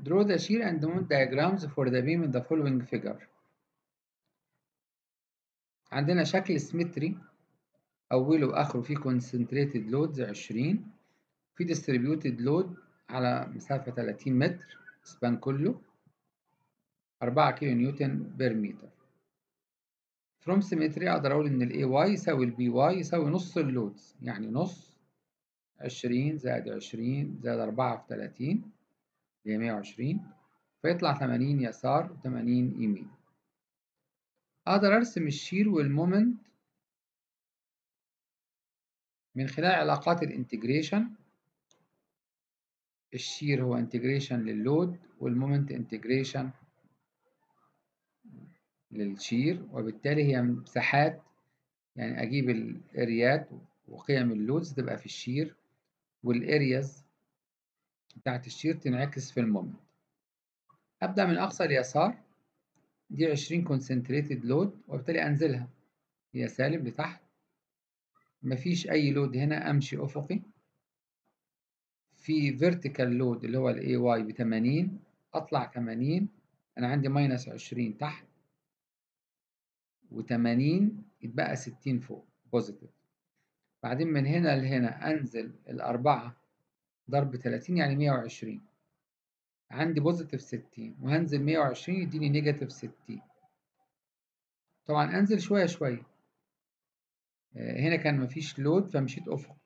Draw the shear and moment diagrams for the beam in the following figure. عندنا شكل سيمتري أوله وآخره فيه concentrated loads 20 في distributed load على مسافة 30 متر سبان كله 4 كيلو نيوتن بير متر from symmetry أقدر أقول إن ال AY يساوي ال BY يساوي نص اللودز يعني نص 20 زائد 20 زائد 4 في 30 اللي هي 120 فيطلع 80 يسار و 80 يمين أقدر أرسم الشير والمومنت من خلال علاقات الانتجريشن الشير هو انتجريشن لللود والمومنت انتجريشن للشير وبالتالي هي مساحات يعني أجيب الاريات وقيم اللودز تبقى في الشير والارياز بتاعت الشير تنعكس في المومنت أبدأ من أقصى اليسار دي 20 concentrated لود وبالتالي أنزلها هي سالب لتحت مفيش أي لود هنا أمشي أفقي في vertical لود اللي هو ال AY ب 80 أطلع 80 أنا عندي ماينس 20 تحت و80 يتبقى 60 فوق بوزيتيف بعدين من هنا لهنا أنزل الأربعة ضرب 30 يعني 120 عندي بوزيتيف 60 وهنزل 120 يديني نيجاتيف 60 طبعا أنزل شوية شوية هنا كان مفيش لود فمشيت أفق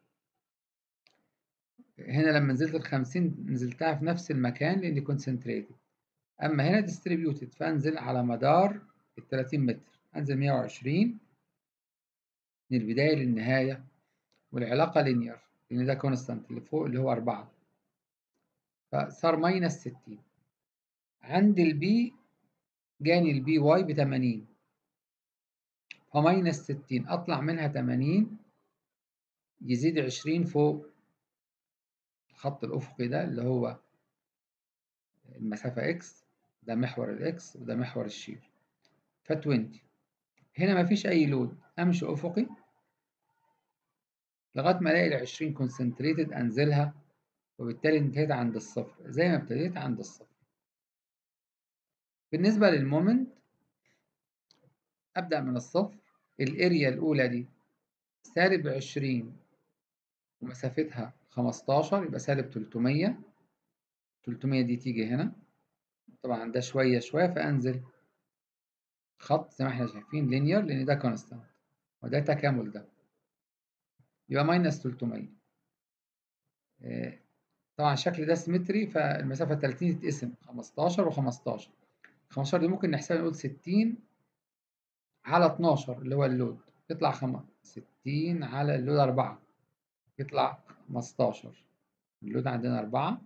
هنا لما نزلت ال 50 نزلتها في نفس المكان لأني كونسنتريتد أما هنا ديستريبيوتد فأنزل على مدار ال 30 متر أنزل 120 من البداية للنهاية والعلاقة لينير لأن ده كونستانت اللي فوق اللي هو 4 فصار ماينس 60 عند البي جاني البي واي ب 80 فماينس 60 أطلع منها 80 يزيد 20 فوق الخط الأفقي ده اللي هو المسافة إكس ده محور الإكس وده محور الشير ف 20 هنا مفيش أي لود أمشي أفقي لغاية ما ألاقي ال 20 كونسنتريتد أنزلها وبالتالي انتهيت عند الصفر زي ما ابتديت عند الصفر بالنسبة للمومنت أبدأ من الصفر الاريا الأولى دي سالب 20 ومسافتها 15 يبقى سالب 300 300 دي تيجي هنا طبعا ده شوية شوية فأنزل خط زي ما احنا شايفين لينير لأن ده كونستانت وده تكامل ده يبقى ماينس 300 طبعا الشكل ده سيمتري فالمسافة 30 تتقسم 15 و15 15 دي ممكن نحسبها نقول 60 على 12 اللي هو اللود يطلع 5 60 على اللود 4 يطلع 15 اللود عندنا 4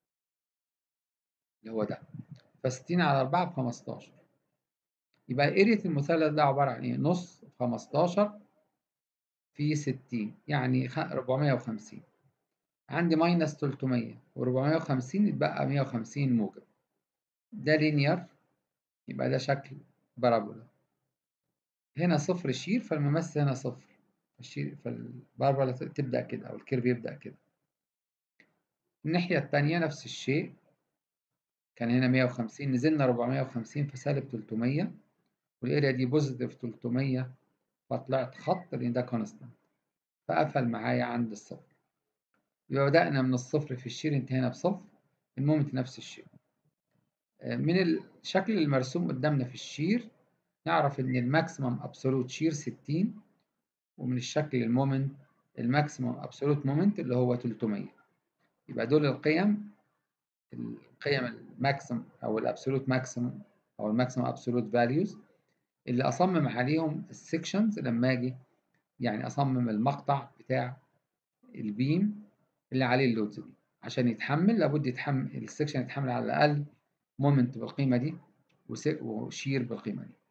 اللي هو ده ف 60 على 4 ب 15 يبقى ارية المثلث ده عبارة عن ايه؟ نص 15 في 60 يعني 450 عندي ماينس 300 و450 يتبقى 150 موجب ده لينير يبقى ده شكل بارابولا هنا صفر شير فالممس هنا صفر الشير فالبارابولا تبدأ كده أو الكيرف يبدأ كده الناحية التانية نفس الشيء كان هنا 150 نزلنا 450 فسالب 300 والاريا دي بوزيتيف 300 فطلعت خط لأن ده كونستانت فقفل معايا عند الصفر يبقى بدأنا من الصفر في الشير انتهينا بصفر المومنت نفس الشيء من الشكل المرسوم قدامنا في الشير نعرف ان الماكسيمم ابسولوت شير 60 ومن الشكل المومنت الماكسيمم ابسولوت مومنت اللي هو 300 يبقى دول القيم القيم الماكسيمم او الابسولوت ماكسيمم او الماكسيمم ابسولوت فاليوز اللي اصمم عليهم السكشنز لما اجي يعني اصمم المقطع بتاع البيم اللي عليه اللودز دي عشان يتحمل لابد يتحمل السكشن يتحمل على الاقل مومنت بالقيمه دي وشير بالقيمه دي